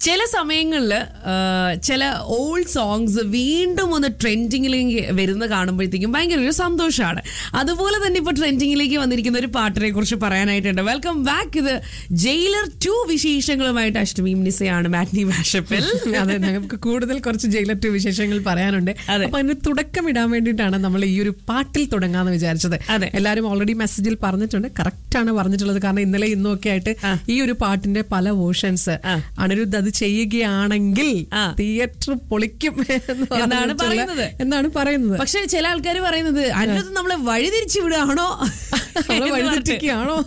ചില സമയങ്ങളിൽ ചില ഓൾഡ് സോങ്സ് വീണ്ടും ഒന്ന് ട്രെൻഡിങ്ങിലേക്ക് വരുന്ന കാണുമ്പോഴത്തേക്കും ഭയങ്കര ഒരു സന്തോഷമാണ് അതുപോലെ തന്നെ ഇപ്പൊ ട്രെൻഡിങ്ങിലേക്ക് വന്നിരിക്കുന്ന ഒരു പാട്ടിനെ കുറിച്ച് പറയാനായിട്ടുണ്ട് വെൽക്കം ബാക്ക് ഇത് ജയിലർ ടു വിശേഷങ്ങളുമായിട്ട് അഷ്ടമിയും നിസയാണ് മാറ്റ്നി മാഷപ്പിൽ അതെ നമുക്ക് കൂടുതൽ കുറച്ച് ജയിലർ ടു വിശേഷങ്ങൾ പറയാനുണ്ട് അതെ. അപ്പൊ അതിന് തുടക്കം ഇടാൻ വേണ്ടിയിട്ടാണ് നമ്മൾ ഈ ഒരു പാട്ടിൽ തുടങ്ങാന്ന് വിചാരിച്ചത് അതെ. എല്ലാവരും ഓൾറെഡി മെസ്സേജിൽ പറഞ്ഞിട്ടുണ്ട് കറക്റ്റ് ആണ് പറഞ്ഞിട്ടുള്ളത് കാരണം ഇന്നലെ ഇന്നും ഒക്കെ ആയിട്ട് ഈ ഒരു പാട്ടിന്റെ പല വേർഷൻസ് ആ. അനിരുദ്ധ അത് ചെയ്യുകയാണെങ്കിൽ ആ. തിയേറ്റർ പൊളിക്കും എന്ന് എന്നാണ് പറഞ്ഞിട്ടുള്ള- പറയുന്നത്. എന്നാണ് പറയുന്നത് പക്ഷെ ചില ആൾക്കാർ പറയുന്നത് അന്നത് നമ്മളെ വഴിതിരിച്ചു വിടുകയാണോ നമ്മളെ എന്ന് പറഞ്ഞിട്ട്. വഴിതെറ്റിക്കുകയാണോ